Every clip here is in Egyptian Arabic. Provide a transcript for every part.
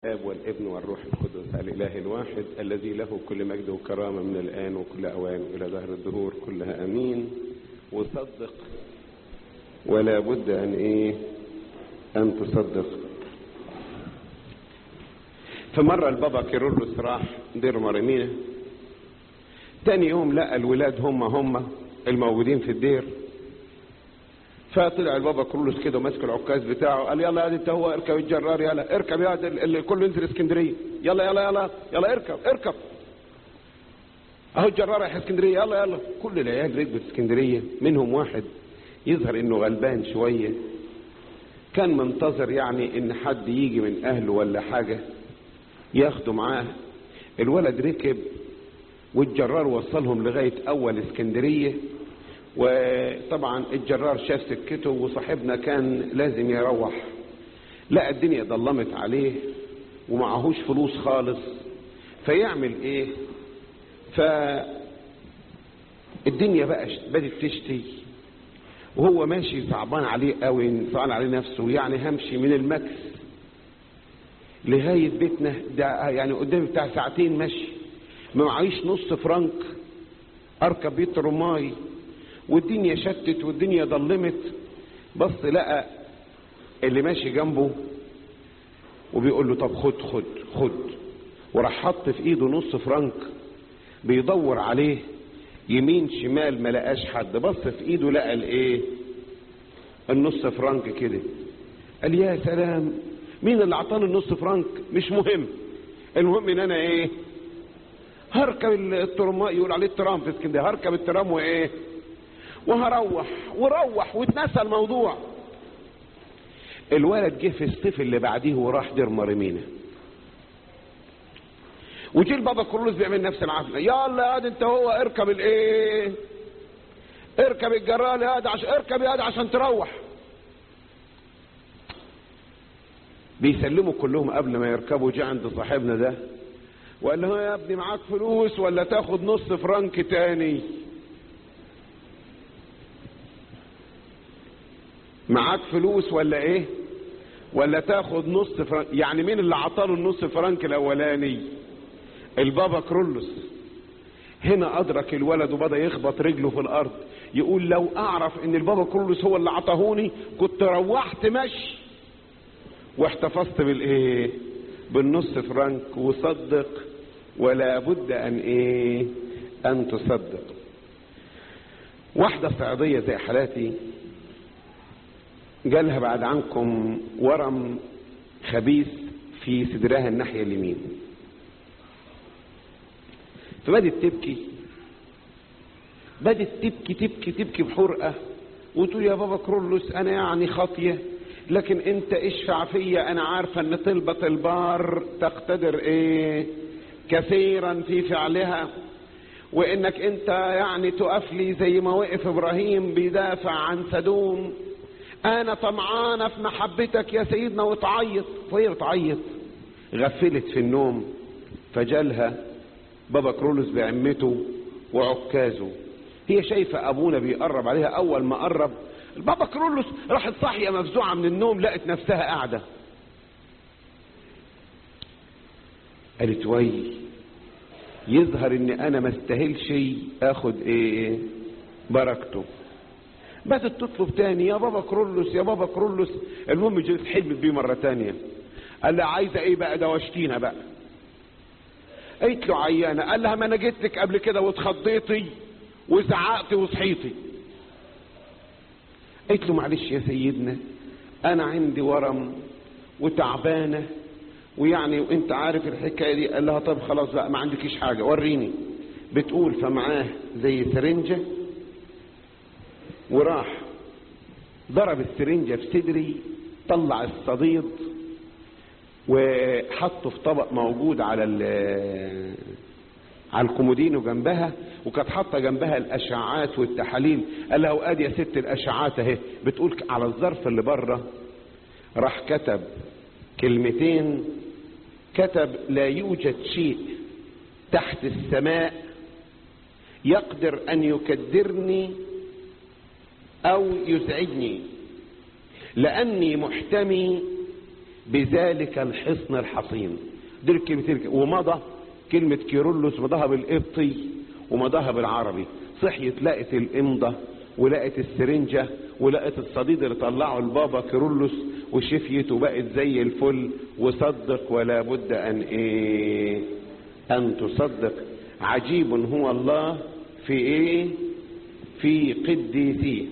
الاب والابن والروح القدس الاله الواحد الذي له كل مجد وكرامه من الان وكل اوان الى دهر الدهور كلها امين وصدق ولا بد ان ايه ان تصدق فمره البابا كيرلس راح دير مريمينا تاني يوم لقى الولاد هم هم الموجودين في الدير فطلع البابا كرولوس كده ماسك العكاز بتاعه قال يلا يا انت هو اركب الجرار يلا اركب يا اللي كله ينزل اسكندريه يلا يلا يلا يلا اركب اركب اهو الجرار رايح اسكندريه يلا يلا كل العيال ركبت اسكندريه منهم واحد يظهر انه غلبان شويه كان منتظر يعني ان حد يجي من اهله ولا حاجه ياخده معاه الولد ركب والجرار وصلهم لغايه اول اسكندريه وطبعا الجرار شاف سكته وصاحبنا كان لازم يروح لقى الدنيا ضلمت عليه ومعهوش فلوس خالص فيعمل ايه ف الدنيا بقى بدت تشتي وهو ماشي صعبان عليه قوي صعبان عليه نفسه يعني همشي من المكس لغايه بيتنا ده يعني قدامي بتاع ساعتين مشي ما معيش نص فرنك اركب بيه ترماي والدنيا شتت والدنيا ضلمت بص لقى اللي ماشي جنبه وبيقول له طب خد خد خد وراح حط في ايده نص فرنك بيدور عليه يمين شمال ما لقاش حد بص في ايده لقى الايه النص فرنك كده قال يا سلام مين اللي عطاني النص فرنك مش مهم المهم ان انا ايه هركب الترام يقول عليه الترام في اسكندريه هركب الترام وايه وهروح وروح واتنسى الموضوع الولد جه في الصيف اللي بعديه وراح دير مريمينا وجي البابا كرولوس بيعمل نفس العفله يلا يا انت هو اركب الايه اركب الجرال يا عشان اركب يا عشان تروح بيسلموا كلهم قبل ما يركبوا جه عند صاحبنا ده وقال له يا ابني معاك فلوس ولا تاخد نص فرنك تاني معاك فلوس ولا ايه ولا تاخد نص فرنك يعني مين اللي عطاله النص فرنك الاولاني البابا كرولوس هنا ادرك الولد وبدا يخبط رجله في الارض يقول لو اعرف ان البابا كرولوس هو اللي عطاهوني كنت روحت مشي واحتفظت بالايه بالنص فرنك وصدق ولا بد ان ايه ان تصدق واحده صعيديه زي حالاتي جالها بعد عنكم ورم خبيث في صدرها الناحية اليمين فبدت تبكي بدت تبكي تبكي تبكي بحرقة وتقول يا بابا كرولوس انا يعني خاطية لكن انت اشفع فيا انا عارفة ان طلبة البار تقتدر ايه كثيرا في فعلها وانك انت يعني تقف لي زي ما وقف ابراهيم بيدافع عن سدوم انا طمعانه في محبتك يا سيدنا وتعيط وهي بتعيط غفلت في النوم فجالها بابا كرولوس بعمته وعكازه هي شايفه ابونا بيقرب عليها اول ما قرب البابا كرولوس راحت صاحيه مفزوعه من النوم لقت نفسها قاعده قالت وي يظهر ان انا ما استاهلش اخد ايه بركته بدت تطلب تاني يا بابا كرولوس يا بابا كرولوس المهم جلس حلمت بيه مرة تانية قال لها عايزة ايه بقى ده واشتينا بقى قالت له عيانة قال لها ما انا جيت لك قبل كده واتخضيتي وزعقتي وصحيتي قالت له معلش يا سيدنا انا عندي ورم وتعبانة ويعني وانت عارف الحكاية دي قال لها طب خلاص بقى ما عندكيش حاجة وريني بتقول فمعاه زي سرنجه وراح ضرب السرنجة في صدري طلع الصديد وحطه في طبق موجود على على الكومودينو جنبها وكانت حاطه جنبها الاشعاعات والتحاليل قال لها وادي يا ست الاشعاعات اهي بتقول على الظرف اللي بره راح كتب كلمتين كتب لا يوجد شيء تحت السماء يقدر ان يكدرني او يزعجني لاني محتمي بذلك الحصن الحصين دي الكلمتين ومضى كلمة كيرلس مضاها بالقبطي ومضاها بالعربي صحيت لقت الامضة ولقت السرنجة ولقت الصديد اللي طلعه البابا كيرلس وشفيت وبقت زي الفل وصدق ولا بد ان ايه ان تصدق عجيب هو الله في ايه في قديسيه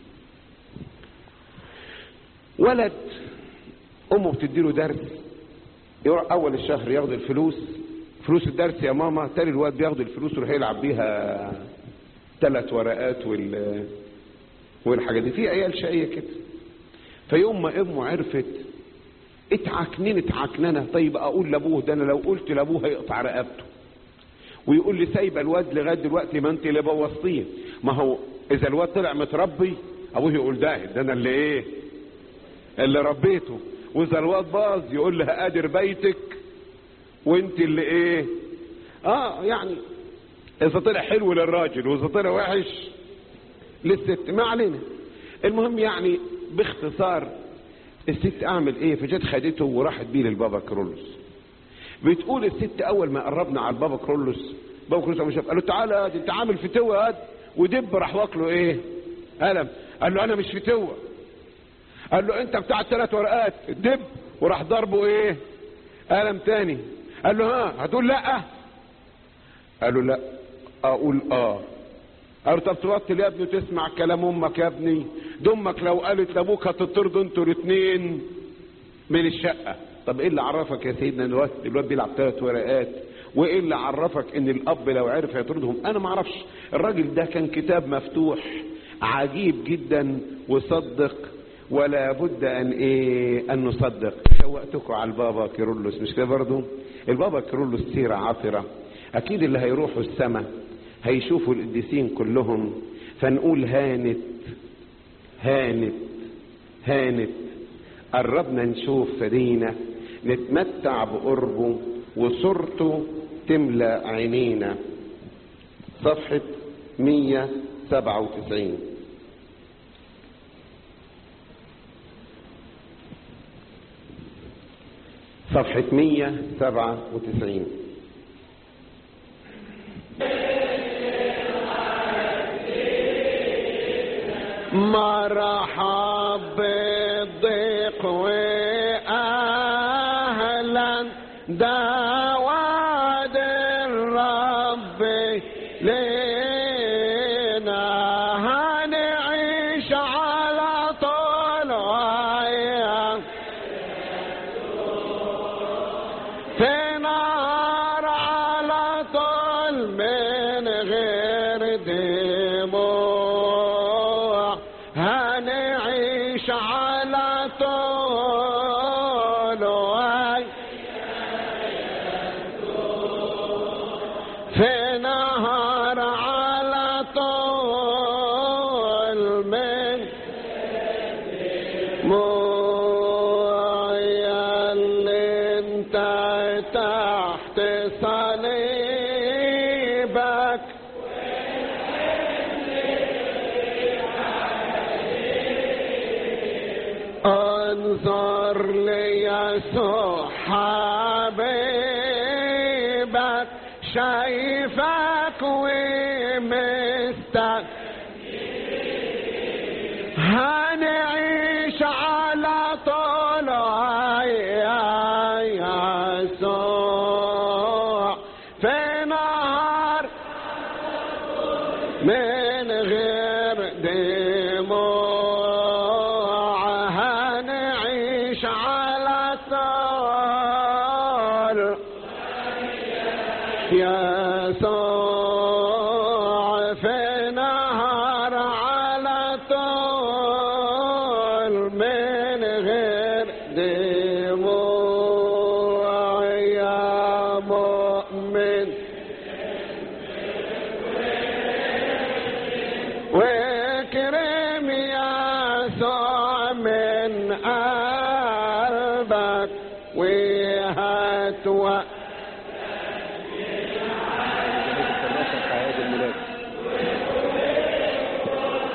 ولد امه بتديله درس يروح اول الشهر ياخد الفلوس فلوس الدرس يا ماما تاني الواد بياخد الفلوس ويروح يلعب بيها ثلاث ورقات وال والحاجات دي في عيال شقيه كده فيوم ما امه عرفت اتعكنين اتعكننه طيب اقول لابوه ده انا لو قلت لابوه هيقطع رقبته ويقول لي سايبه الواد لغايه دلوقتي ما انت اللي بوظتيه ما هو اذا الواد طلع متربي ابوه يقول ده ده انا اللي ايه اللي ربيته واذا الواد باظ يقول لها قادر بيتك وانت اللي ايه اه يعني اذا طلع حلو للراجل واذا طلع وحش للست ما علينا المهم يعني باختصار الست اعمل ايه فجت خدته وراحت بيه للبابا كرولوس بتقول الست اول ما قربنا على البابا كرولوس بابا كرولوس ابو شاف قال له تعالى يا انت عامل فتوه يا ودب راح واكله ايه قلم قال له انا مش فتوه قال له انت بتاع الثلاث ورقات دب وراح ضربه ايه قلم تاني قال له ها هتقول لا قال له لا اقول اه قال له طب تبطل يا ابني وتسمع كلام امك يا ابني ده امك لو قالت لابوك هتطردوا انتوا الاثنين من الشقه طب ايه اللي عرفك يا سيدنا ان الواد الواد بيلعب ثلاث ورقات وايه اللي عرفك ان الاب لو عرف هيطردهم انا ما اعرفش الراجل ده كان كتاب مفتوح عجيب جدا وصدق ولا بد ان ايه ان نصدق شوقتكم على البابا كيرلس مش كده برضه البابا كيرلس سيره عطره اكيد اللي هيروحوا السماء هيشوفوا القديسين كلهم فنقول هانت هانت هانت قربنا نشوف فدينا نتمتع بقربه وصورته تملى عينينا صفحة 197 صفحة 197 مرحب بالضيق واهلا دواد الرب لينا هنعيش على طول وياه في نار على طول من غير دموع هنعيش على طول وي في نهر على طول من مويا اللي انت تحت صليبك انظر ليسوع حبيبك شايفك ومستك هنعيش على طول يا يسوع في نهر من غير دموع هنعيش على طول يسوع في نهر على طول من غير دموع يا مؤمن واكرم يسوع من قلبك وهتوقف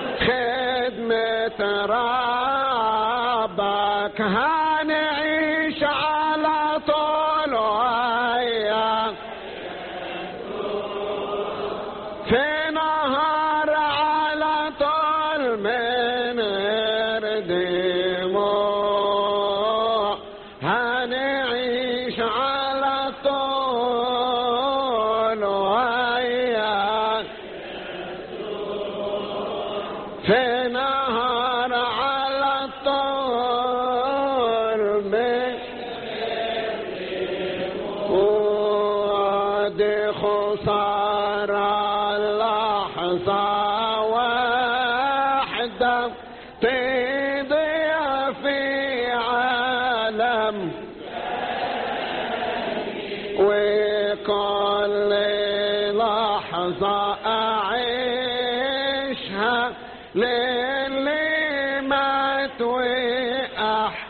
خدمة ربك هنعيش وياك في نهار على طول من غير دموع هنعيش على طول وياك في نهار على طول من ودي خسارة لحظة واحدة تضيع في عالم وكل لحظة أعيشها للي مات وأح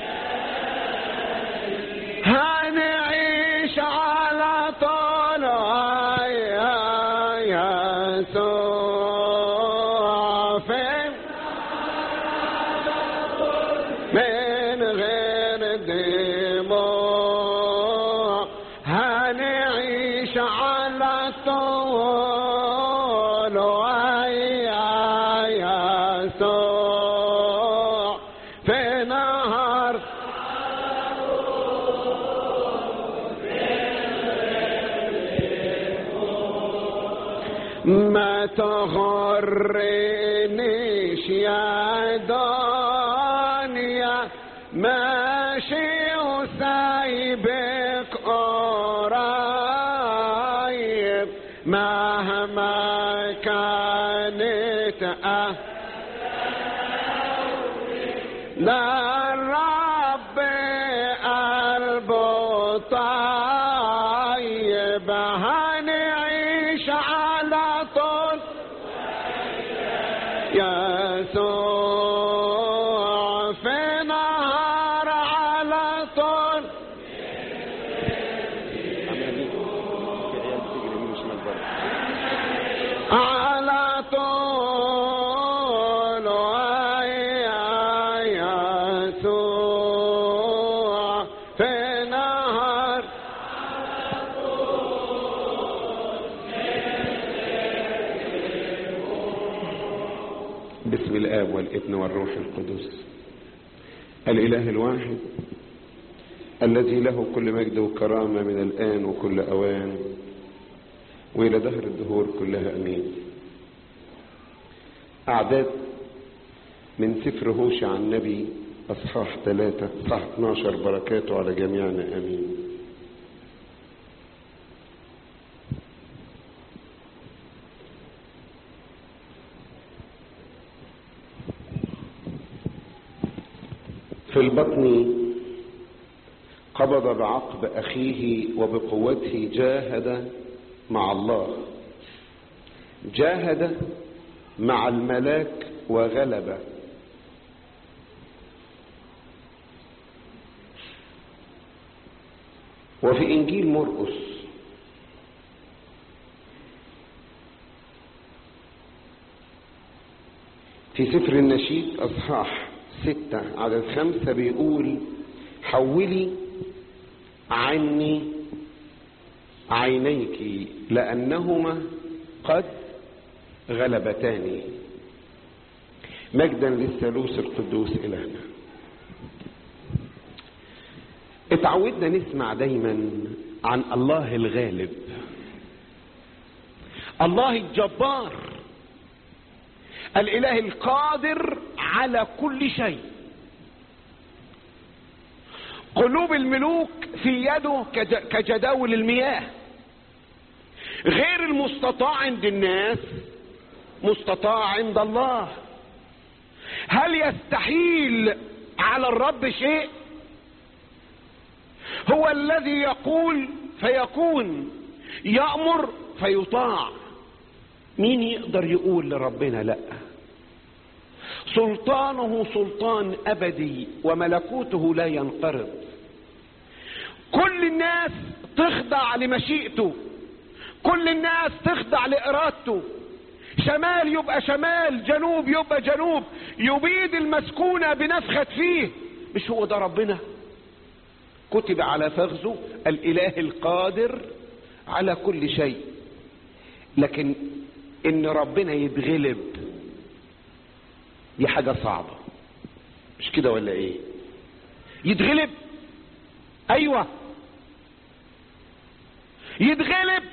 هنعيش على طول يا يسوع فين من غير دموع هنعيش على طول يا يسوع في نهار ما تغرنيش يا دنيا ماشي وسايبك قريب مهما كانت أه لا الرب قلبه طيب هنعيش على طول يسوع في نهار على طول على طول ويا يسوع في نهار بسم الآب والابن والروح القدس الإله الواحد الذي له كل مجد وكرامة من الآن وكل أوان وإلى دهر الدهور كلها أمين أعداد من سفر هوشع النبي أصحاح ثلاثة أصحاح 12 بركاته على جميعنا أمين في البطن قبض بعقب أخيه وبقوته جاهد مع الله جاهد مع الملاك وغلب وفي إنجيل مرقس في سفر النشيد أصحاح ستة عدد خمسة بيقول حولي عني عينيك لأنهما قد غلبتاني مجدا للثالوث القدوس إلهنا اتعودنا نسمع دايما عن الله الغالب الله الجبار الاله القادر على كل شيء قلوب الملوك في يده كج- كجداول المياه غير المستطاع عند الناس مستطاع عند الله هل يستحيل على الرب شيء هو الذي يقول فيكون يأمر فيطاع مين يقدر يقول لربنا لا سلطانه سلطان ابدي وملكوته لا ينقرض كل الناس تخضع لمشيئته كل الناس تخضع لارادته شمال يبقى شمال جنوب يبقى جنوب يبيد المسكونة بنفخة فيه مش هو ده ربنا كتب على فخذه الاله القادر على كل شيء لكن ان ربنا يتغلب دي حاجة صعبة مش كده ولا ايه يتغلب ايوه يتغلب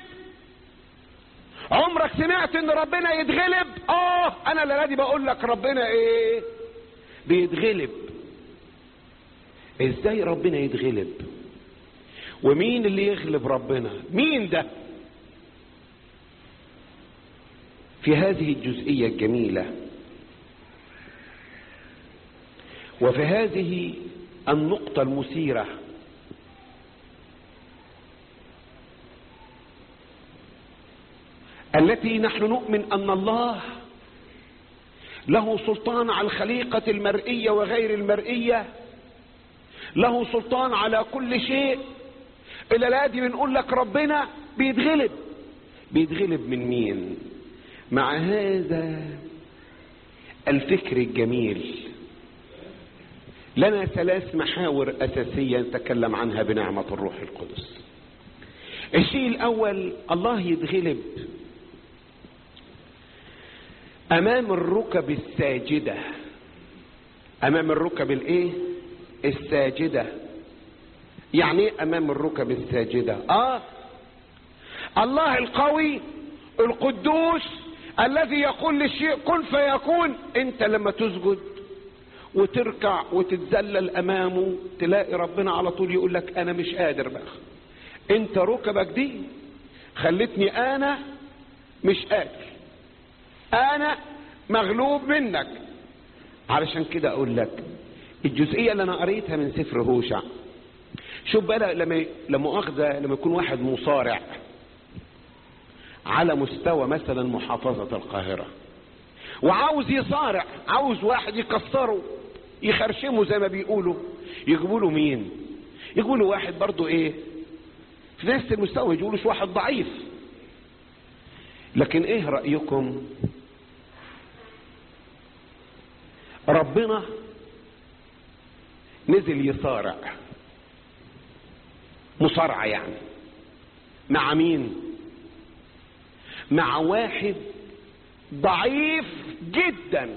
عمرك سمعت ان ربنا يتغلب اه انا اللي دي بقول لك ربنا ايه بيتغلب ازاي ربنا يتغلب ومين اللي يغلب ربنا مين ده في هذه الجزئية الجميلة وفي هذه النقطة المثيرة التي نحن نؤمن ان الله له سلطان على الخليقة المرئية وغير المرئية له سلطان على كل شيء إلا لا دي بنقول لك ربنا بيتغلب بيتغلب من مين مع هذا الفكر الجميل لنا ثلاث محاور أساسية نتكلم عنها بنعمة الروح القدس الشيء الأول الله يتغلب امام الركب الساجدة امام الركب الايه الساجدة يعني ايه امام الركب الساجدة اه الله القوي القدوس الذي يقول للشيء كن فيكون انت لما تسجد وتركع وتتذلل امامه تلاقي ربنا على طول يقول لك انا مش قادر بقى انت ركبك دي خلتني انا مش قادر انا مغلوب منك علشان كده اقول لك الجزئية اللي انا قريتها من سفر هوشع شوف بقى لما لما اخذ لما يكون واحد مصارع على مستوى مثلا محافظة القاهرة وعاوز يصارع عاوز واحد يكسره يخرشمه زي ما بيقولوا يجيبوا له مين يجيبوا له واحد برضه ايه في نفس المستوى يجيبوا له واحد ضعيف لكن ايه رأيكم ربنا نزل يصارع مصارعة يعني مع مين مع واحد ضعيف جدا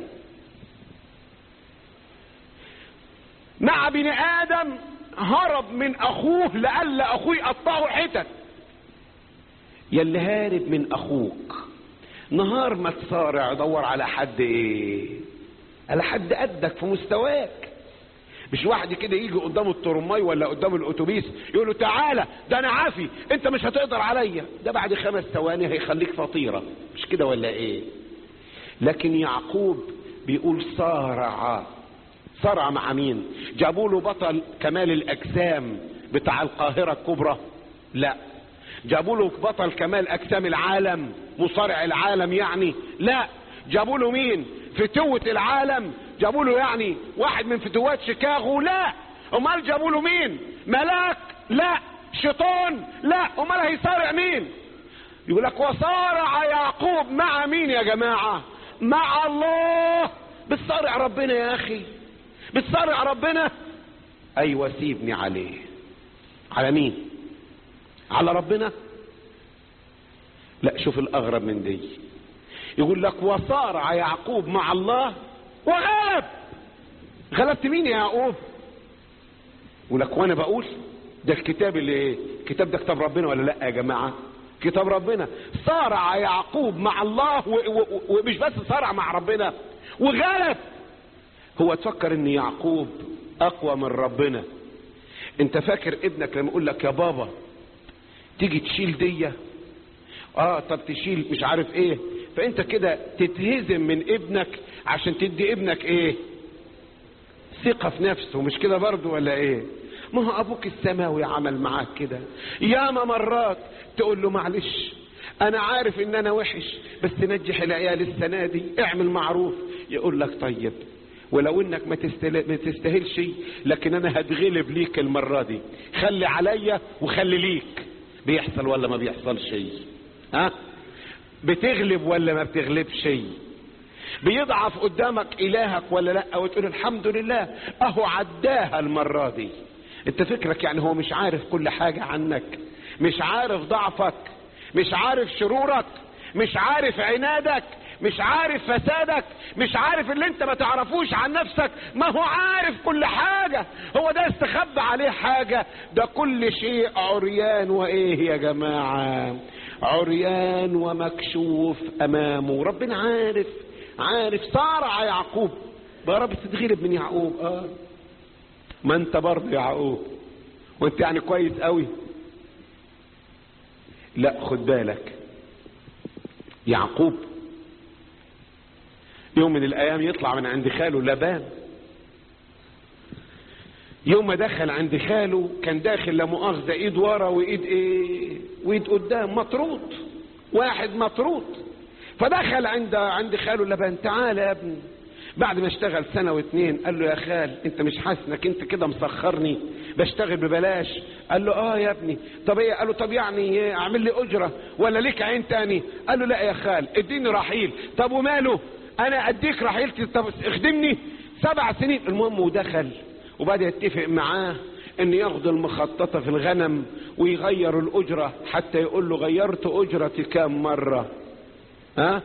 مع بني ادم هرب من اخوه لألا اخوه يقطعه حتت يلي هارب من اخوك نهار ما تصارع دور على حد ايه على حد قدك في مستواك مش واحد كده يجي قدام الترماي ولا قدام الاتوبيس يقول له تعالى ده انا عافي انت مش هتقدر عليا ده بعد خمس ثواني هيخليك فطيره مش كده ولا ايه لكن يعقوب بيقول صارع صارع مع مين جابوا له بطل كمال الاجسام بتاع القاهره الكبرى لا جابوا له بطل كمال اجسام العالم مصارع العالم يعني لا جابوا له مين فتوة العالم جابوا له يعني واحد من فتوات شيكاغو لا امال جابوا له مين ملاك لا شيطان لا امال هيصارع مين يقول لك وصارع يعقوب مع مين يا جماعة مع الله بتصارع ربنا يا اخي بتصارع ربنا ايوه سيبني عليه على مين على ربنا لا شوف الاغرب من دي يقول لك وصارع يعقوب مع الله وغلب غلبت مين يا يعقوب يقول لك وانا بقول ده الكتاب اللي ايه الكتاب ده كتاب ربنا ولا لا يا جماعه كتاب ربنا صارع يعقوب مع الله ومش بس صارع مع ربنا وغلب هو تفكر ان يعقوب اقوى من ربنا انت فاكر ابنك لما يقول لك يا بابا تيجي تشيل ديه اه طب تشيل مش عارف ايه فانت كده تتهزم من ابنك عشان تدي ابنك ايه ثقة في نفسه مش كده برضه ولا ايه ما هو ابوك السماوي عمل معاك كده ياما مرات تقول له معلش انا عارف ان انا وحش بس نجح العيال السنة دي اعمل معروف يقول لك طيب ولو انك ما, تستل... ما تستاهلش لكن انا هتغلب ليك المرة دي خلي عليا وخلي ليك بيحصل ولا ما بيحصل شيء ها بتغلب ولا ما بتغلبش شيء بيضعف قدامك الهك ولا لا وتقول الحمد لله اهو عداها المرة دي انت فكرك يعني هو مش عارف كل حاجة عنك مش عارف ضعفك مش عارف شرورك مش عارف عنادك مش عارف فسادك مش عارف اللي انت ما تعرفوش عن نفسك ما هو عارف كل حاجة هو ده استخبى عليه حاجة ده كل شيء عريان وايه يا جماعة عريان ومكشوف امامه ربنا عارف عارف صارع يعقوب يا رب تتغلب من يعقوب اه ما انت برضه يعقوب وانت يعني كويس قوي لا خد بالك يعقوب يوم من الايام يطلع من عند خاله لبان يوم ما دخل عند خاله كان داخل لا مؤاخذه ايد ورا وايد ايه وايد قدام مطرود واحد مطرود فدخل عند عند خاله لبان تعالى يا ابني بعد ما اشتغل سنة واتنين قال له يا خال انت مش حاسس انك انت كده مسخرني بشتغل ببلاش قال له اه يا ابني طب ايه قال له طب يعني اعمل لي اجرة ولا ليك عين تاني قال له لا يا خال اديني رحيل طب وماله انا اديك رحيلتي طب اخدمني سبع سنين المهم ودخل وبدأ يتفق معاه ان ياخد المخططة في الغنم ويغير الاجرة حتى يقول له غيرت اجرتي كام مرة ها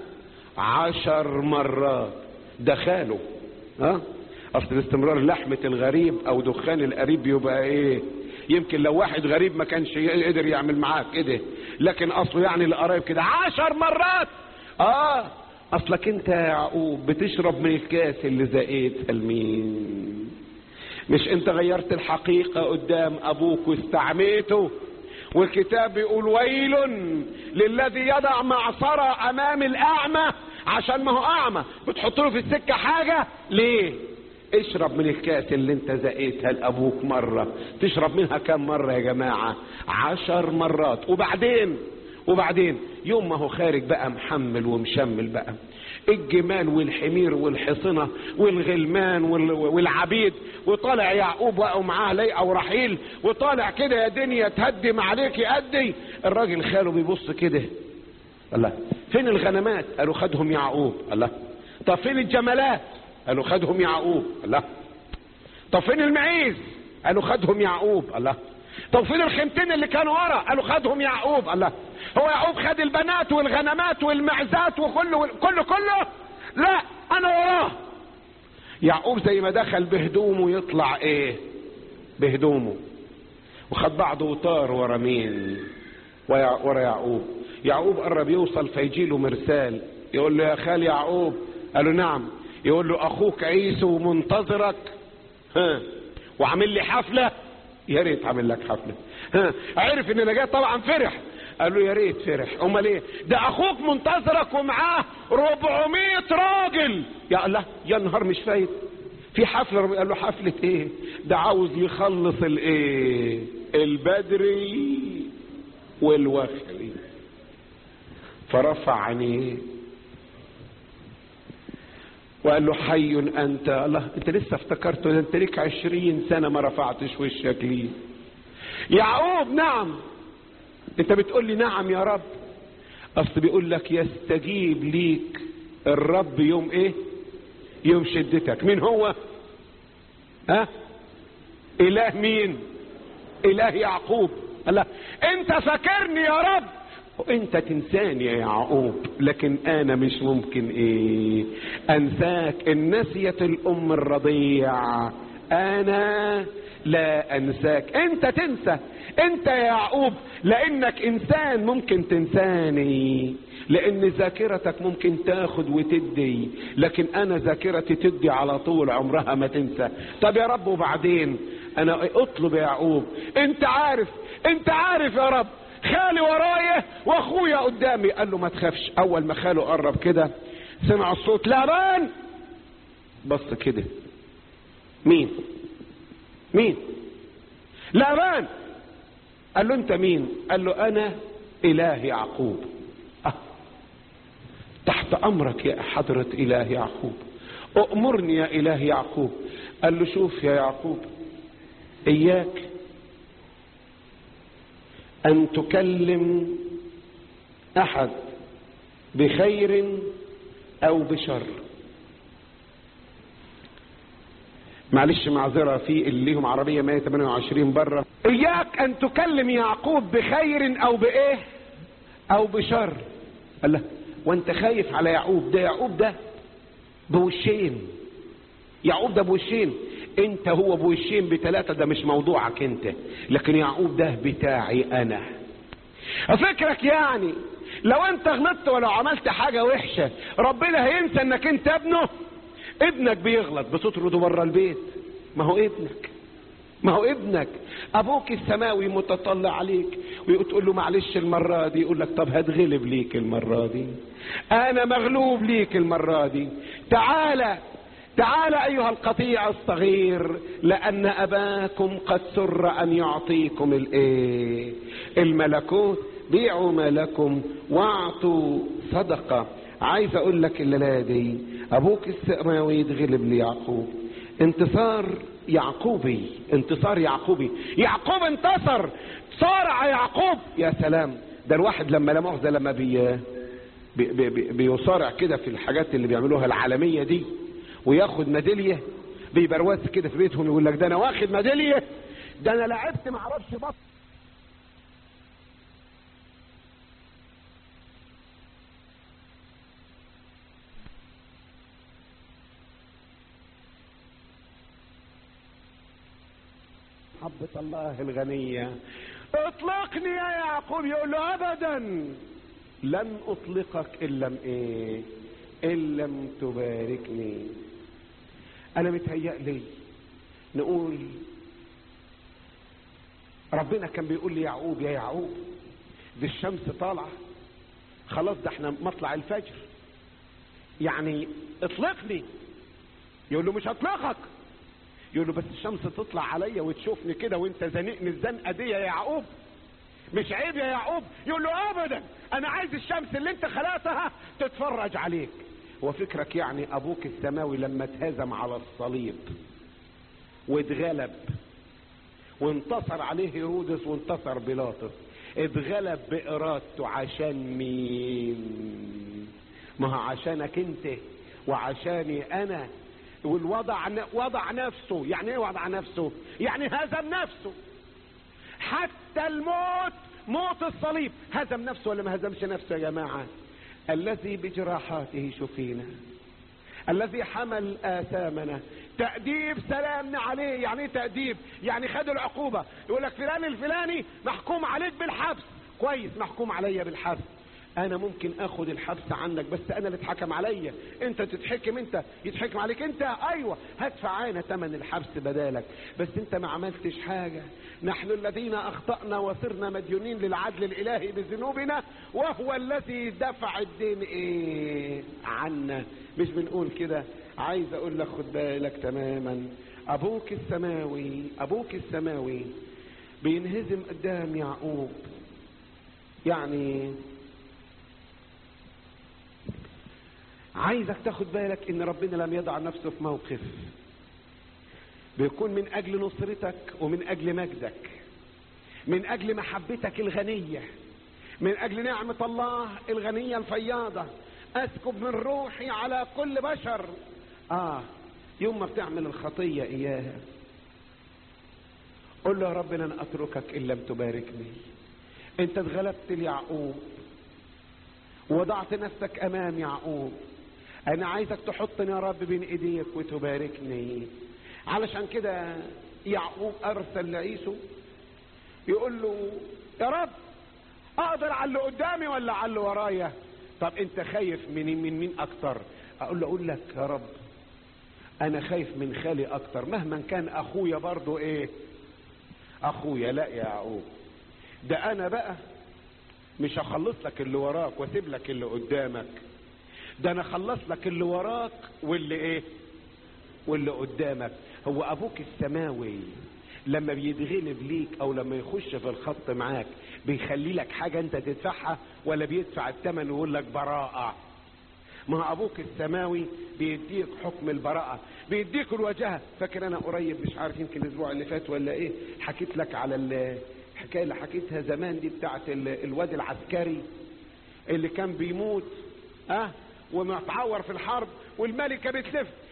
عشر مرات دخاله ها اصل استمرار لحمة الغريب او دخان القريب يبقى ايه يمكن لو واحد غريب ما كانش قدر يعمل معاك كده لكن اصله يعني القرايب كده عشر مرات اه اصلك انت يا يعقوب بتشرب من الكاس اللي زقيتها لمين مش انت غيرت الحقيقة قدام ابوك واستعميته والكتاب بيقول ويل للذي يضع معصرة امام الاعمى عشان ما هو اعمى بتحط له في السكة حاجة ليه اشرب من الكاس اللي انت زقيتها لابوك مرة تشرب منها كم مرة يا جماعة عشر مرات وبعدين وبعدين يوم ما هو خارج بقى محمل ومشمل بقى الجمال والحمير والحصنة والغلمان والعبيد وطالع يعقوب وقعوا معاه ليئة ورحيل وطالع كده يا دنيا تهدم عليك يأدي الراجل خاله بيبص كده الله فين الغنمات قالوا خدهم يعقوب الله طب فين الجمالات قالوا خدهم يعقوب الله طب فين المعيز قالوا خدهم يعقوب الله طب فين الخيمتين اللي كانوا ورا قالوا خدهم يعقوب الله هو يعقوب خد البنات والغنمات والمعزات وكله كله كله لا انا وراه يعقوب زي ما دخل بهدومه يطلع ايه بهدومه وخد بعضه وطار ورا مين ورا يعقوب يعقوب قرب يوصل فيجي له مرسال يقول له يا خال يعقوب قال له نعم يقول له اخوك عيسو منتظرك ها وعامل لي حفله يا ريت عامل لك حفله ها عرف ان انا جاي طبعا فرح قال له يا ريت فرح امال ايه ده اخوك منتظرك ومعاه 400 راجل يا الله يا نهار مش فايت في حفله قال له حفله ايه ده عاوز يخلص الايه البدري والوخري فرفع عينيه وقال له حي انت الله انت لسه افتكرته ده انت ليك عشرين سنة ما رفعتش وشك ليه يعقوب نعم انت بتقول لي نعم يا رب اصل بيقول لك يستجيب ليك الرب يوم ايه يوم شدتك مين هو ها اله مين اله يعقوب الله انت فاكرني يا رب وانت تنساني يا يعقوب لكن انا مش ممكن ايه انساك ان نسيت الام الرضيع انا لا انساك انت تنسى انت يا يعقوب لانك انسان ممكن تنساني لان ذاكرتك ممكن تاخد وتدي لكن انا ذاكرتي تدي على طول عمرها ما تنسى طب يا رب وبعدين انا اطلب يا يعقوب انت عارف انت عارف يا رب خالي ورايا واخويا قدامي قال له ما تخافش اول ما خاله قرب كده سمع الصوت لابان بص كده مين مين لابان قال له انت مين قال له انا اله يعقوب أه. تحت امرك يا حضرة اله يعقوب اؤمرني يا اله يعقوب قال له شوف يا يعقوب اياك ان تكلم احد بخير او بشر معلش معذرة في اللي ليهم عربية 128 بره إياك أن تكلم يعقوب بخير أو بإيه أو بشر قال له وأنت خايف على يعقوب ده يعقوب ده بوشين يعقوب ده بوشين انت هو بوشين بثلاثة ده مش موضوعك انت لكن يعقوب ده بتاعي انا فكرك يعني لو انت غلطت ولو عملت حاجة وحشة ربنا هينسى انك انت ابنه ابنك بيغلط بتطرده بره البيت ما هو ابنك ما هو ابنك ابوك السماوي متطلع عليك وتقول له معلش المرة دي يقول لك طب هتغلب ليك المرة دي انا مغلوب ليك المرة دي تعالى تعال ايها القطيع الصغير لان اباكم قد سر ان يعطيكم الايه الملكوت بيعوا ما لكم واعطوا صدقه عايز اقول لك الليله دي ابوك السماوي يتغلب ليعقوب انتصار يعقوبي انتصار يعقوبي يعقوب انتصر صارع يعقوب يا سلام ده الواحد لما لا مؤاخذه لما بي بي بي بيصارع كده في الحاجات اللي بيعملوها العالميه دي وياخد ميداليه بيبروز كده في بيتهم يقول لك ده انا واخد ميداليه ده انا لعبت ما اعرفش بط محبة الله الغنية اطلقني يا يعقوب يقول له ابدا لن اطلقك ان لم ايه ان لم تباركني انا متهيأ نقول ربنا كان بيقول لي يعقوب يا يعقوب دي الشمس طالعه خلاص ده احنا مطلع الفجر يعني اطلقني يقول له مش هطلقك يقول له بس الشمس تطلع عليا وتشوفني كده وانت زنقني الزنقه دي يا يعقوب مش عيب يا يعقوب يقول له ابدا انا عايز الشمس اللي انت خلقتها تتفرج عليك هو فكرك يعني ابوك السماوي لما اتهزم على الصليب واتغلب وانتصر عليه هيرودس وانتصر بيلاطس اتغلب بارادته عشان مين ما هو عشانك انت وعشاني انا والوضع وضع نفسه يعني ايه وضع نفسه يعني هزم نفسه حتى الموت موت الصليب هزم نفسه ولا ما هزمش نفسه يا جماعه الذي بجراحاته شفينا الذي حمل آثامنا تأديب سلامنا عليه يعني ايه تأديب يعني خد العقوبة يقول لك فلان الفلاني محكوم عليك بالحبس كويس محكوم عليا بالحبس انا ممكن اخد الحبس عنك بس انا اللي اتحكم عليا انت تتحكم انت يتحكم عليك انت ايوه هدفع انا ثمن الحبس بدالك بس انت ما عملتش حاجة نحن الذين اخطأنا وصرنا مديونين للعدل الالهي بذنوبنا وهو الذي دفع الدين ايه عنا مش بنقول كده عايز اقول لك خد بالك تماما ابوك السماوي ابوك السماوي بينهزم قدام يعقوب يعني عايزك تاخد بالك ان ربنا لم يضع نفسه في موقف بيكون من اجل نصرتك ومن اجل مجدك من اجل محبتك الغنية من اجل نعمة الله الغنية الفياضة اسكب من روحي على كل بشر اه يوم ما بتعمل الخطية اياها قل له يا رب لن اتركك ان لم تباركني انت اتغلبت ليعقوب وضعت نفسك امام يعقوب انا عايزك تحطني يا رب بين ايديك وتباركني علشان كده يعقوب ارسل لعيسو يقول له يا رب اقدر على اللي قدامي ولا على اللي ورايا طب انت خايف من من مين اكتر اقول له اقول لك يا رب انا خايف من خالي اكتر مهما كان اخويا برضو ايه اخويا لا يا يعقوب ده انا بقى مش هخلص لك اللي وراك واسيب لك اللي قدامك ده انا اخلص لك اللي وراك واللي ايه واللي قدامك هو ابوك السماوي لما بيتغلب ليك او لما يخش في الخط معاك بيخلي لك حاجة انت تدفعها ولا بيدفع الثمن ويقول لك براءة ما هو ابوك السماوي بيديك حكم البراءة بيديك الوجهة فاكر انا قريب مش عارف يمكن الاسبوع اللي فات ولا ايه حكيت لك على الحكاية اللي حكيتها زمان دي بتاعت الواد العسكري اللي كان بيموت اه ومتعور في الحرب والملكة بتلف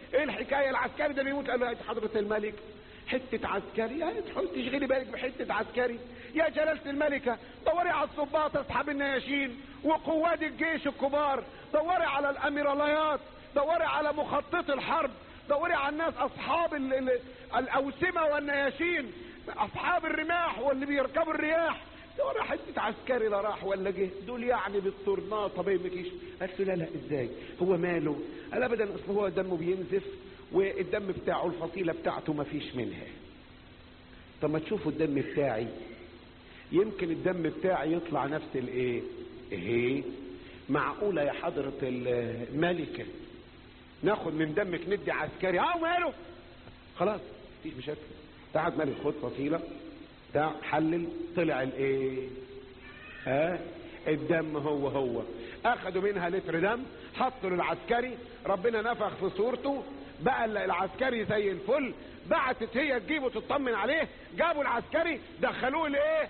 ايه الحكايه العسكري ده بيموت قال له يا حضره الملك حتة عسكري يا تشغلي بالك بحتة عسكري يا جلالة الملكة دوري على الضباط اصحاب النياشين وقواد الجيش الكبار دوري على الاميراليات دوري على مخطط الحرب دوري على الناس اصحاب ال ال الاوسمة والنياشين اصحاب الرماح واللي بيركبوا الرياح دوري حتة عسكري لا راح ولا جه دول يعني بالطرناطة بيمكيش قالت له لا لا ازاي هو ماله قال ابدا اصل هو دمه بينزف والدم بتاعه الفصيلة بتاعته ما فيش منها طب ما تشوفوا الدم بتاعي يمكن الدم بتاعي يطلع نفس الايه ايه معقولة يا حضرة الملكة ناخد من دمك ندي عسكري اه ماله خلاص مفيش مشاكل تعال ملك خد فصيلة بتاع حلل طلع الايه ها الدم هو هو اخدوا منها لتر دم حطوا للعسكري ربنا نفخ في صورته بقى العسكري زي الفل بعتت هي تجيبه تطمن عليه جابوا العسكري دخلوه لايه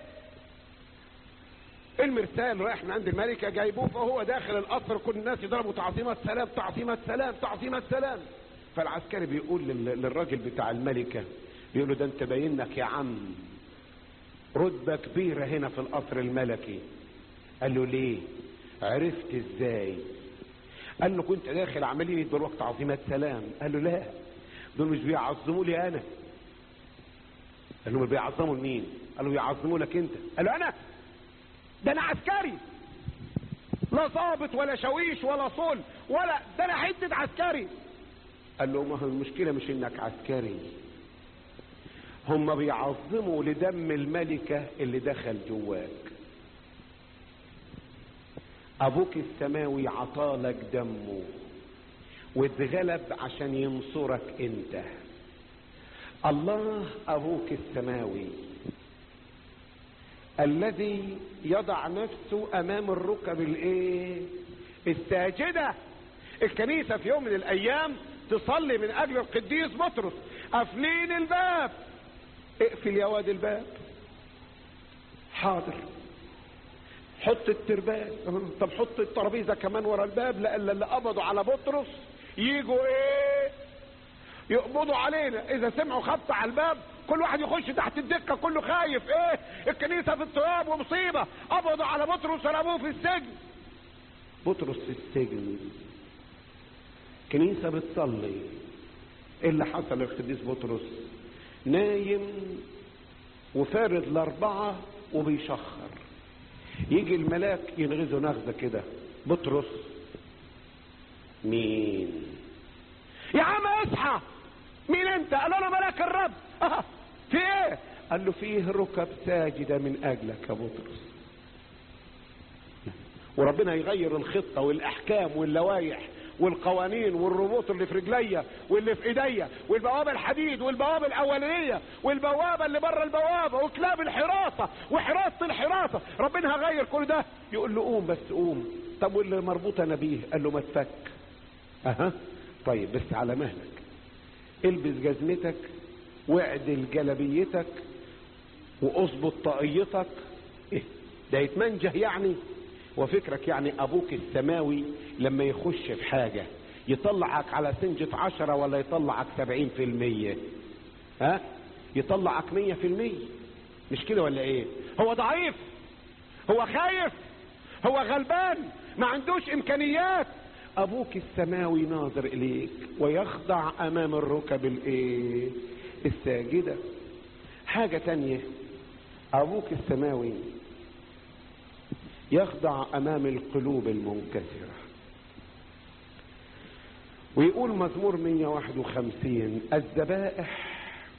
المرسال رايح من عند الملكة جايبوه فهو داخل القصر كل الناس يضربوا تعظيمات سلام تعظيمات سلام تعظيمات سلام فالعسكري بيقول للراجل بتاع الملكة بيقول له ده انت باينك يا عم رتبة كبيرة هنا في القصر الملكي قال له ليه عرفت ازاي قال له كنت داخل عمالين يدوا وقت عظيمات سلام قال له لا دول مش بيعظموا لي انا قال له بيعظموا لمين قال له بيعظموا لك انت قال له انا ده انا عسكري لا ضابط ولا شويش ولا صول ولا ده انا حته عسكري قال له ما هو المشكله مش انك عسكري هم بيعظموا لدم الملكه اللي دخل جواك ابوك السماوي عطالك دمه واتغلب عشان ينصرك انت الله ابوك السماوي الذي يضع نفسه امام الركب الايه الساجده الكنيسه في يوم من الايام تصلي من اجل القديس بطرس قافلين الباب اقفل يا واد الباب حاضر حط الترباس طب حط الترابيزه كمان ورا الباب لان اللي قبضوا على بطرس يجوا ايه يقبضوا علينا اذا سمعوا خبط على الباب كل واحد يخش تحت الدكه كله خايف ايه الكنيسه في اضطراب ومصيبه قبضوا على بطرس ورموه في السجن بطرس في السجن كنيسه بتصلي ايه اللي حصل للقديس بطرس نايم وفارد الاربعه وبيشخر يجي الملاك ينغزه نغزه كده بطرس مين يا عم اصحى مين انت قال انا ملاك الرب اه في ايه قال له فيه ركب ساجده من اجلك يا بطرس وربنا يغير الخطه والاحكام واللوائح والقوانين والربوط اللي في رجليا واللي في ايديا والبوابه الحديد والبوابه الاولانيه والبوابه اللي بره البوابه وكلاب الحراسه وحراسه الحراسه ربنا هغير كل ده يقول له قوم بس قوم طب واللي مربوط انا بيه قال له ما تفك اها طيب بس على مهلك البس جزمتك واعدل جلبيتك واظبط طاقيتك ايه ده يتمنجه يعني وفكرك يعني ابوك السماوي لما يخش في حاجة يطلعك على سنجة عشرة ولا يطلعك سبعين في المية ها يطلعك مية في المية مش كده ولا ايه هو ضعيف هو خايف هو غلبان ما عندوش امكانيات ابوك السماوي ناظر اليك ويخضع امام الركب الايه الساجدة حاجة تانية ابوك السماوي يخضع امام القلوب المنكسرة ويقول مزمور 151 الذبائح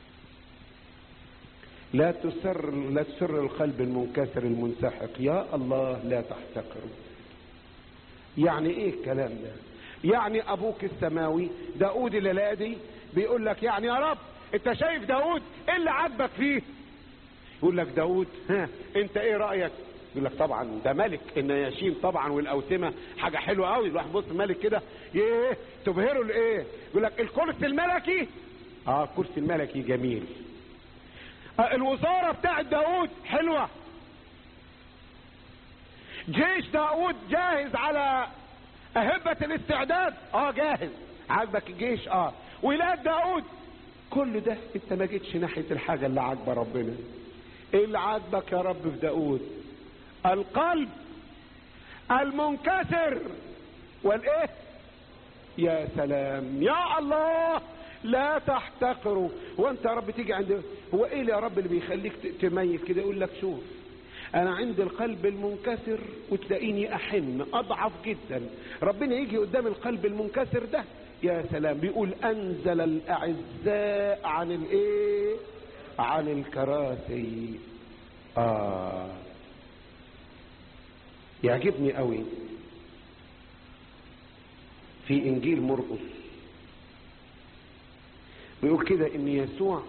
لا تسر لا تسر القلب المنكسر المنسحق يا الله لا تحتقره يعني ايه الكلام ده يعني ابوك السماوي داود الليلادي بيقول لك يعني يا رب انت شايف داود ايه اللي عاجبك فيه يقول لك داود ها انت ايه رايك يقول لك طبعا ده ملك النياشين طبعا والاوسمه حاجه حلوه قوي الواحد بص ملك كده ايه تبهره لايه يقول لك الكرسي الملكي اه الكرسي الملكي جميل آه الوزاره بتاعت داود حلوه جيش داود جاهز على أهبة الاستعداد اه جاهز عاجبك الجيش اه ولاد داود كل ده انت ما جيتش ناحية الحاجة اللي عاجبة ربنا ايه اللي عاجبك يا رب في داود القلب المنكسر والايه يا سلام يا الله لا تحتقروا هو انت يا رب تيجي عند هو ايه اللي يا رب اللي بيخليك تميز كده يقول لك شوف انا عند القلب المنكسر وتلاقيني احن اضعف جدا ربنا يجي قدام القلب المنكسر ده يا سلام بيقول انزل الاعزاء عن الايه عن الكراسي اه يعجبني قوي في انجيل مرقس بيقول كده ان يسوع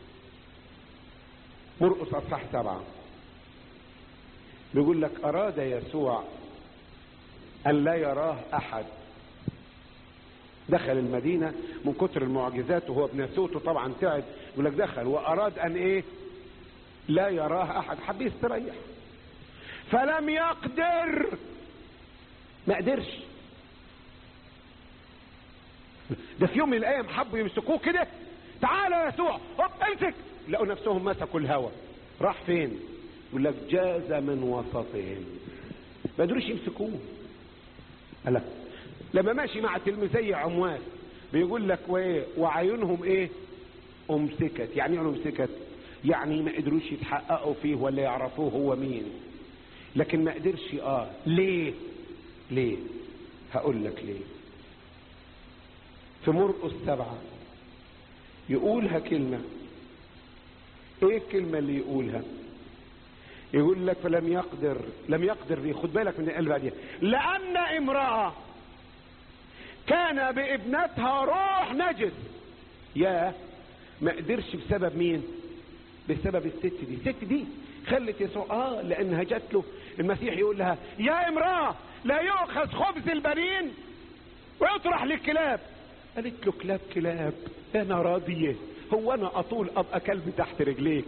مرقس اصحاح سبعه بيقول لك اراد يسوع ان لا يراه احد دخل المدينه من كتر المعجزات وهو ابن صوته طبعا تعب يقول لك دخل واراد ان ايه لا يراه احد حب يستريح فلم يقدر ما قدرش ده في يوم من الايام حبوا يمسكوه كده تعالى يا يسوع هوب امسك لقوا نفسهم مسكوا الهوى راح فين يقول لك جاز من وسطهم ما قدروش يمسكوه لا لما ماشي مع تلميذي عموان بيقول لك وايه وعيونهم ايه امسكت يعني ايه امسكت يعني ما قدروش يتحققوا فيه ولا يعرفوه هو مين لكن ما قدرش اه ليه ليه هقول لك ليه في مرقس سبعة يقولها كلمة ايه الكلمة اللي يقولها يقول لك فلم يقدر لم يقدر دي خد بالك من القلب بعديها لأن امرأة كان بابنتها روح نجس يا ما قدرش بسبب مين بسبب الست دي الست دي خلت يسوع اه لانها جات له المسيح يقول لها يا امراه لا يؤخذ خبز البنين ويطرح للكلاب قالت له كلاب كلاب انا راضيه هو انا اطول ابقى كلب تحت رجليك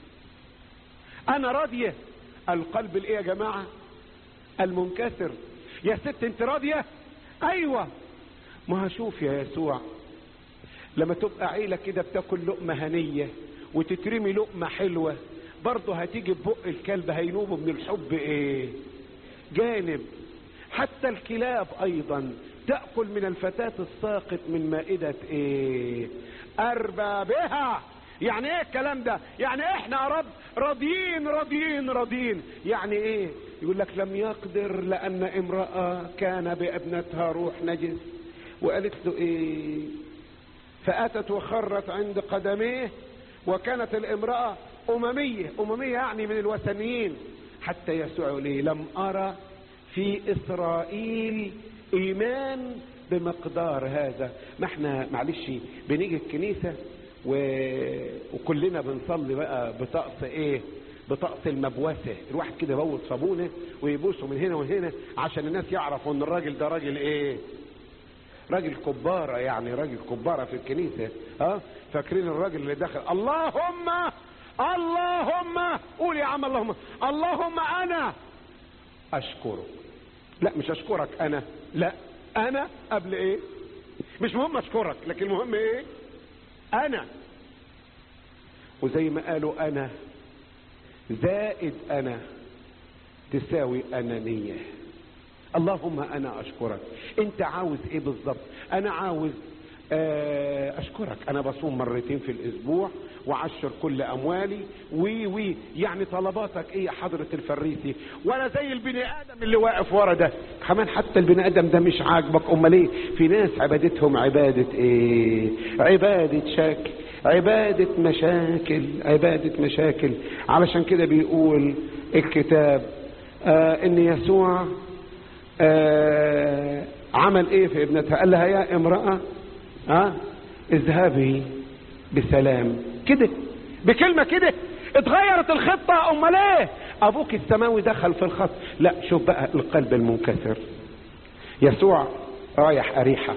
انا راضيه القلب الايه يا جماعه المنكسر يا ست انت راضيه ايوه ما هشوف يا يسوع لما تبقى عيلة كده بتاكل لقمة هنية وتترمي لقمة حلوة برضه هتيجي ببق الكلب هينوبوا من الحب ايه جانب حتى الكلاب ايضا تأكل من الفتاة الساقط من مائدة ايه اربابها يعني ايه الكلام ده يعني احنا يا رب راضيين راضيين راضيين يعني ايه يقول لك لم يقدر لان امرأة كان بابنتها روح نجس وقالت له ايه فاتت وخرت عند قدميه وكانت الامرأة اممية اممية يعني من الوثنيين حتى يسوع ليه لم ارى في اسرائيل ايمان بمقدار هذا ما احنا معلش بنيجي الكنيسة و... وكلنا بنصلي بقى بطقس ايه بطقس المبوسة الواحد كده يبوس صابونه ويبوسه من هنا وهنا عشان الناس يعرفوا ان الراجل ده راجل ايه راجل كبارة يعني راجل كبارة في الكنيسة ها فاكرين الراجل اللي دخل اللهم اللهم قول يا عم اللهم اللهم انا اشكرك لا مش اشكرك انا لا انا قبل ايه مش مهم اشكرك لكن المهم ايه انا وزي ما قالوا انا زائد انا تساوي انانيه اللهم انا اشكرك انت عاوز ايه بالظبط انا عاوز اشكرك انا بصوم مرتين في الاسبوع وعشر كل اموالي وي وي يعني طلباتك ايه يا حضرة الفريسي ولا زي البني ادم اللي واقف ورا ده كمان حتى البني ادم ده مش عاجبك امال ايه في ناس عبادتهم عبادة ايه عبادة شكل عبادة مشاكل عبادة مشاكل علشان كده بيقول الكتاب آه ان يسوع آه عمل ايه في ابنتها قال لها يا امرأة ها اذهبي بسلام كده بكلمة كده اتغيرت الخطة امال ايه ابوك السماوي دخل في الخط لا شوف بقى القلب المنكسر يسوع رايح اريحة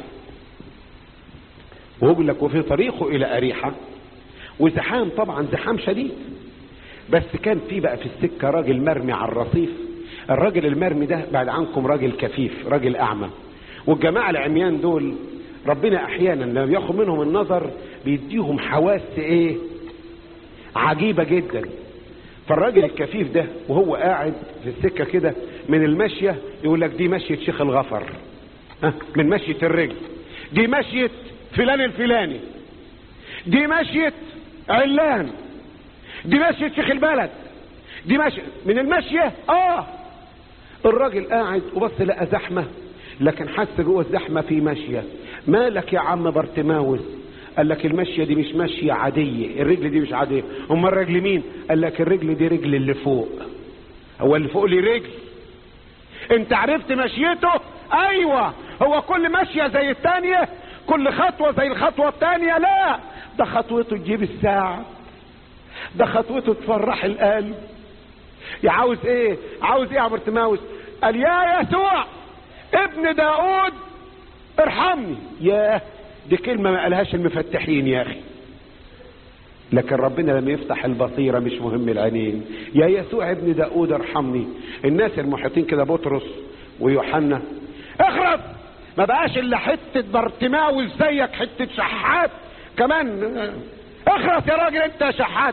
ويقول لك وفي طريقه الى اريحة وزحام طبعا زحام شديد بس كان في بقى في السكة راجل مرمي على الرصيف الراجل المرمي ده بعد عنكم راجل كفيف راجل اعمى والجماعة العميان دول ربنا احيانا لما بياخد منهم النظر بيديهم حواس ايه عجيبة جدا فالراجل الكفيف ده وهو قاعد في السكة كده من المشية يقول لك دي مشية شيخ الغفر ها من مشية الرجل دي مشية فلان الفلاني دي مشية علان دي مشية شيخ البلد دي مشية من المشية اه الراجل قاعد وبص لقى زحمة لكن حس جوه الزحمة في مشية مالك يا عم بارتماوس قال لك المشية دي مش مشية عادية الرجل دي مش عادية أما الرجل مين قال لك الرجل دي رجل اللي فوق هو اللي فوق لي رجل انت عرفت مشيته ايوه هو كل مشية زي التانية كل خطوة زي الخطوة التانية لا ده خطوته تجيب الساعة ده خطوته تفرح القلب يا عاوز ايه عاوز ايه يا برتماوس قال يا يسوع ابن داود ارحمني ياه دي كلمة ما قالهاش المفتحين يا اخي لكن ربنا لما يفتح البصيرة مش مهم العينين يا يسوع ابن داود ارحمني الناس المحيطين كده بطرس ويوحنا اخرس ما بقاش الا حتة برتماوس زيك حتة شحات كمان اخرس يا راجل انت يا شحات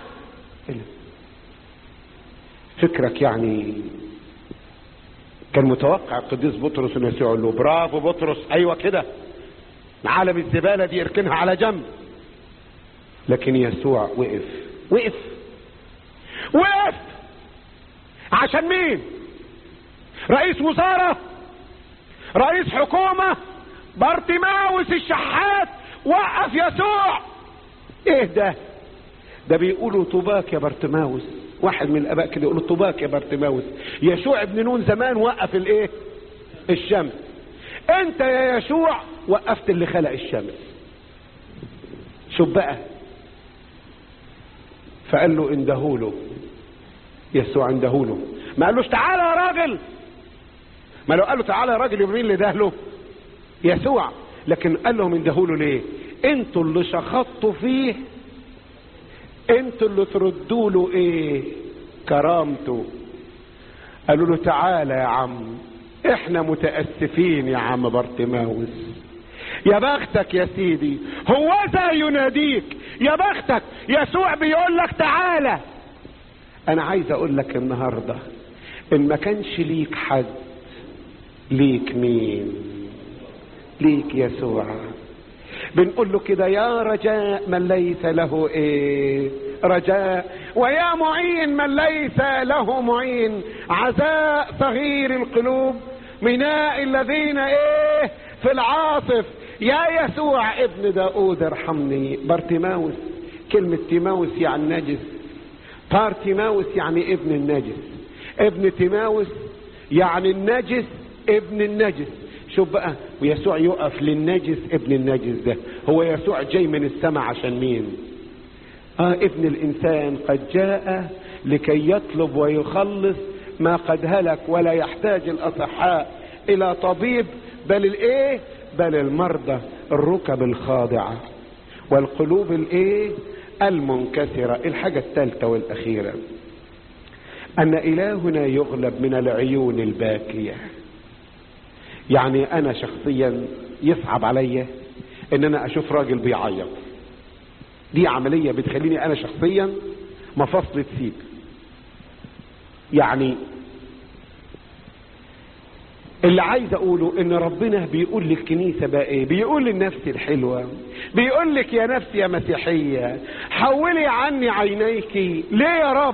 فكرك يعني كان متوقع القديس بطرس انه يقول له برافو بطرس ايوه كده عالم الزباله دي اركنها على جنب لكن يسوع وقف وقف وقف عشان مين رئيس وزاره رئيس حكومه بارتماوس الشحات وقف يسوع ايه ده ده بيقولوا طوباك يا بارتماوس واحد من الاباء كده يقولوا طوباك يا بارتماوس يشوع ابن نون زمان وقف الايه الشمس انت يا يشوع وقفت اللي خلق الشمس شوف بقى فقال له اندهوله يسوع اندهوله ما قالوش تعالى يا راجل ما لو قال له تعالى يا راجل يبقى مين اللي دهله يسوع لكن قال لهم اندهوله ليه انتوا اللي شخطتوا فيه انتوا اللي تردوا له ايه كرامته قالوا له تعالى يا عم احنا متاسفين يا عم بارتماوس يا بختك يا سيدي هو ذا يناديك يا بختك يسوع بيقول لك تعالى انا عايز اقول لك النهارده ان ما كانش ليك حد ليك مين ليك يسوع بنقول له كده يا رجاء من ليس له ايه رجاء ويا معين من ليس له معين عزاء صغير القلوب مناء الذين ايه في العاصف يا يسوع ابن داود ارحمني بارتيماوس كلمة تيماوس يعني نجس بارتيماوس يعني ابن النجس ابن تيماوس يعني النجس ابن النجس شوف بقى ويسوع يقف للنجس ابن النجس ده هو يسوع جاي من السماء عشان مين اه ابن الانسان قد جاء لكي يطلب ويخلص ما قد هلك ولا يحتاج الاصحاء الى طبيب بل الايه بل المرضى الركب الخاضعه والقلوب الايه المنكسره الحاجه الثالثه والاخيره ان الهنا يغلب من العيون الباكيه يعني انا شخصيا يصعب عليا ان انا اشوف راجل بيعيط دي عملية بتخليني انا شخصيا مفاصلي تسيب يعني اللي عايز اقوله ان ربنا بيقول للكنيسة بقى ايه بيقول للنفس الحلوة بيقول لك يا نفس يا مسيحية حولي عني عينيك ليه يا رب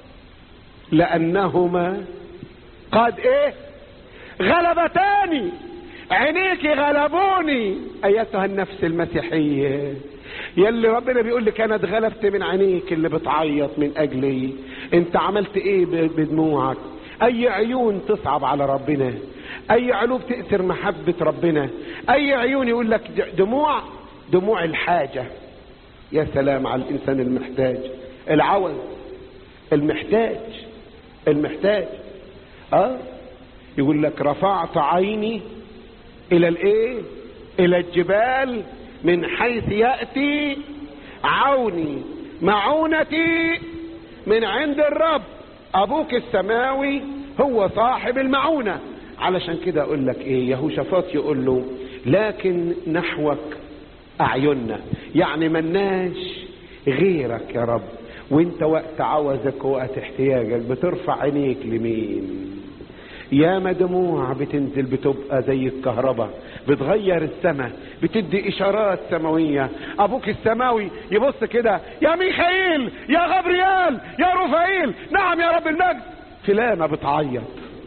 لانهما قد ايه غلبتاني عينيك غلبوني ايتها النفس المسيحيه يلي ربنا بيقول لك انا اتغلبت من عينيك اللي بتعيط من اجلي انت عملت ايه بدموعك اي عيون تصعب على ربنا اي قلوب تأثر محبة ربنا اي عيون يقول لك دموع دموع الحاجة يا سلام على الانسان المحتاج العوز المحتاج المحتاج اه يقول لك رفعت عيني الى الايه الى الجبال من حيث ياتي عوني معونتي من عند الرب ابوك السماوي هو صاحب المعونه علشان كده اقول لك ايه يهوشافاط يقول له لكن نحوك اعيننا يعني مناش غيرك يا رب وانت وقت عوزك ووقت احتياجك بترفع عينيك لمين ياما دموع بتنزل بتبقى زي الكهرباء بتغير السماء بتدي اشارات سماويه ابوك السماوي يبص كده يا ميخائيل يا غبريال يا رفائيل نعم يا رب المجد فلانه بتعيط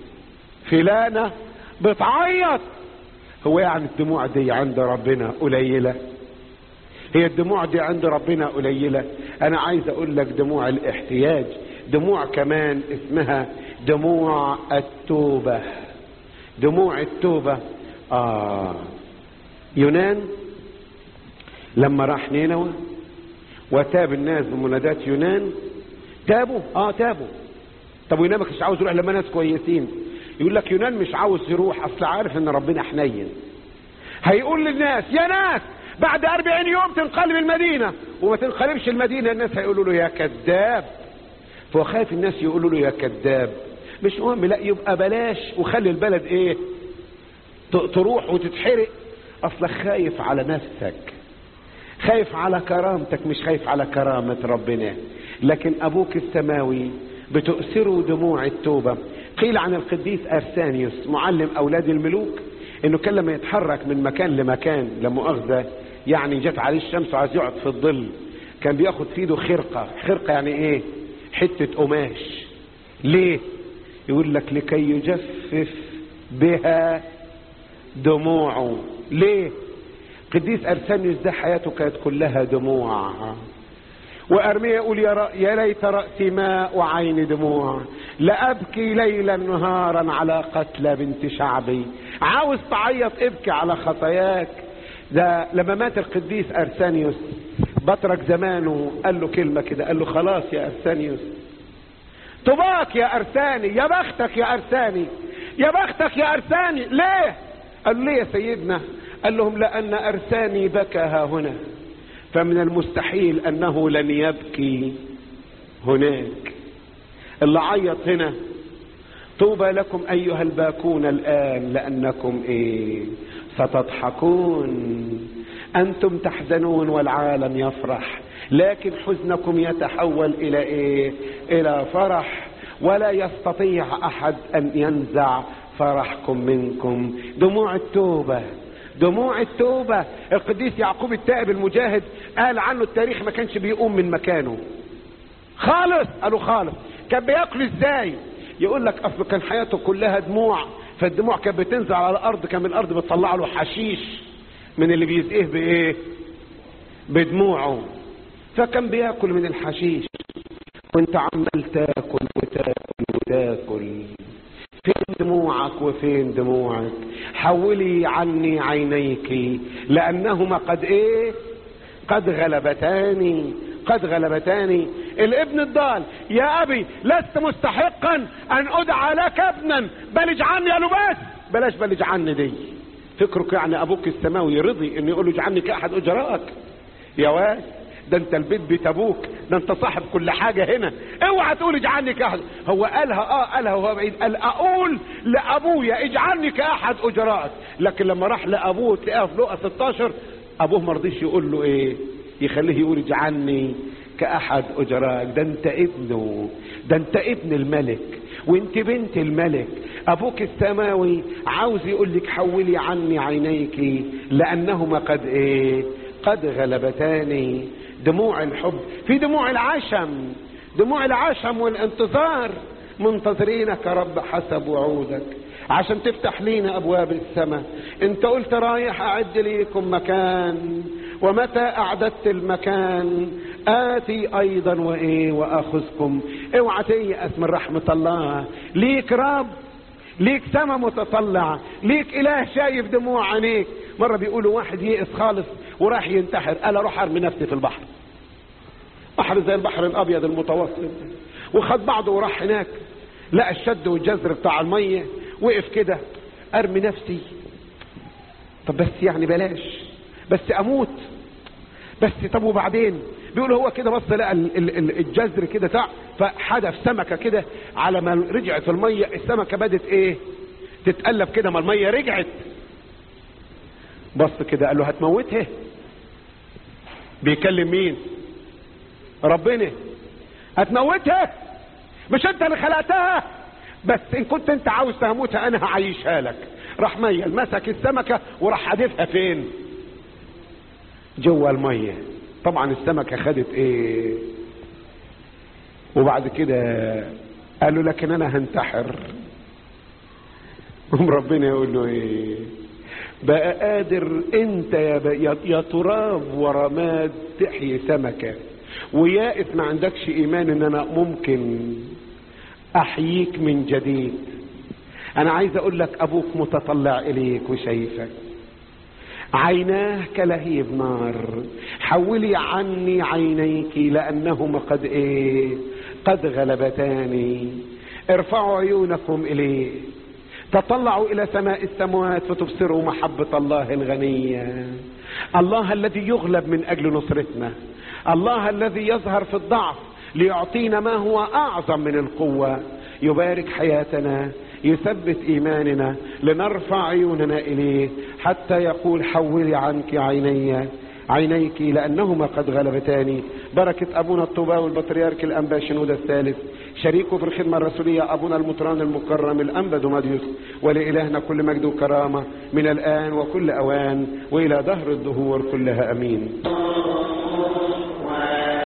فلانه بتعيط هو يعني الدموع دي عند ربنا قليله هي الدموع دي عند ربنا قليله انا عايز اقول لك دموع الاحتياج دموع كمان اسمها دموع التوبة دموع التوبة آه يونان لما راح نينوى وتاب الناس بمنادات يونان تابوا اه تابوا طب ويونان مش عاوز يروح لما ناس كويسين يقول لك يونان مش عاوز يروح اصل عارف ان ربنا حنين هيقول للناس يا ناس بعد أربعين يوم تنقلب المدينة وما تنقلبش المدينة الناس هيقولوا له يا كذاب فهو خايف الناس يقولوا له يا كذاب مش مهم لا يبقى بلاش وخلي البلد ايه تروح وتتحرق اصلك خايف على نفسك خايف على كرامتك مش خايف على كرامة ربنا لكن ابوك السماوي بتؤثره دموع التوبة قيل عن القديس ارسانيوس معلم اولاد الملوك انه كان لما يتحرك من مكان لمكان لمؤاخذة يعني جت عليه الشمس وعايز يقعد في الظل كان بياخد في ايده خرقة خرقة يعني ايه حتة قماش ليه يقول لك لكي يجفف بها دموعه ليه قديس ارسانيوس ده حياته كانت كلها دموع وارميا يقول يا, رأ... يا ليت راسي ماء وعيني دموع لابكي ليلا نهارا على قتلى بنت شعبي عاوز تعيط ابكي على خطاياك ده لما مات القديس ارسانيوس بطرك زمانه قال له كلمه كده قال له خلاص يا ارسانيوس طباك يا ارساني يا بختك يا ارساني يا بختك يا ارساني ليه قالوا ليه يا سيدنا قال لهم لان ارساني بكى ها هنا فمن المستحيل انه لن يبكي هناك اللي عيط هنا طوبى لكم ايها الباكون الان لانكم ايه ستضحكون انتم تحزنون والعالم يفرح لكن حزنكم يتحول الى ايه الى فرح ولا يستطيع احد ان ينزع فرحكم منكم دموع التوبه دموع التوبة القديس يعقوب التائب المجاهد قال عنه التاريخ ما كانش بيقوم من مكانه خالص قالوا خالص كان بياكل ازاي يقول لك اصل كان حياته كلها دموع فالدموع كانت بتنزل على الارض كان من الارض بتطلع له حشيش من اللي بيزقيه بايه بدموعه فكان بياكل من الحشيش وانت عمال تاكل وتاكل وتاكل فين دموعك وفين دموعك حولي عني عينيك لانهما قد ايه قد غلبتاني قد غلبتاني الابن الضال يا ابي لست مستحقا ان ادعى لك ابنا بل اجعلني قالوا بس بلاش بل اجعلني دي فكرك يعني ابوك السماوي رضي ان يقول له اجعلني كاحد اجرائك يا واد ده انت البيت بيت ابوك ده انت صاحب كل حاجه هنا اوعى تقول اجعلني كاحد هو قالها اه قالها وهو بعيد قال اقول لابويا اجعلني كاحد اجرائك لكن لما راح لابوه تلاقيها في لقا 16 ابوه ما رضيش يقول له ايه يخليه يقول اجعلني كاحد اجرائك ده انت ابنه ده انت ابن الملك وانت بنت الملك ابوك السماوي عاوز يقول لك حولي عني عينيك لانهما قد ايه قد غلبتاني دموع الحب في دموع العشم دموع العشم والانتظار منتظرينك يا رب حسب وعودك عشان تفتح لينا ابواب السماء انت قلت رايح اعد ليكم مكان ومتى اعددت المكان اتي ايضا وايه واخذكم اوعى تيأس من رحمة الله ليك رب ليك سما متطلع ليك اله شايف دموع عينيك مرة بيقولوا واحد يئس خالص وراح ينتحر قال اروح ارمي نفسي في البحر بحر زي البحر الابيض المتوسط وخد بعضه وراح هناك لقى الشد والجزر بتاع المية وقف كده ارمي نفسي طب بس يعني بلاش بس اموت بس طب وبعدين بيقول هو كده بص لقى الجزر كده تع فحدف سمكه كده على ما رجعت الميه السمكه بدت ايه تتقلب كده ما الميه رجعت بص كده قال له هتموتها بيكلم مين ربنا هتموتها مش انت اللي خلقتها بس ان كنت انت عاوز تموتها انا هعيشها لك راح ميل مسك السمكة وراح حادفها فين جوه المية طبعا السمكة خدت ايه وبعد كده قالوا لكن انا هنتحر قوم ربنا يقول له ايه بقى قادر انت يا, ب... يا... يا تراب ورماد تحيي سمكة ويائس ما عندكش ايمان ان انا ممكن احييك من جديد انا عايز اقول لك ابوك متطلع اليك وشايفك عيناه كلهيب نار حولي عني عينيك لانهما قد ايه قد غلبتاني ارفعوا عيونكم اليه تطلعوا الى سماء السماوات فتبصروا محبة الله الغنية الله الذي يغلب من اجل نصرتنا الله الذي يظهر في الضعف ليعطينا ما هو اعظم من القوة يبارك حياتنا يثبت ايماننا لنرفع عيوننا اليه حتى يقول حولي عنك عيني عينيك لانهما قد غلبتاني بركة ابونا الطوباوي البطريرك الانبا شنودة الثالث شريكه في الخدمة الرسولية ابونا المطران المكرم الانبا دوماديوس ولالهنا كل مجد وكرامة من الان وكل اوان والى دهر الدهور كلها امين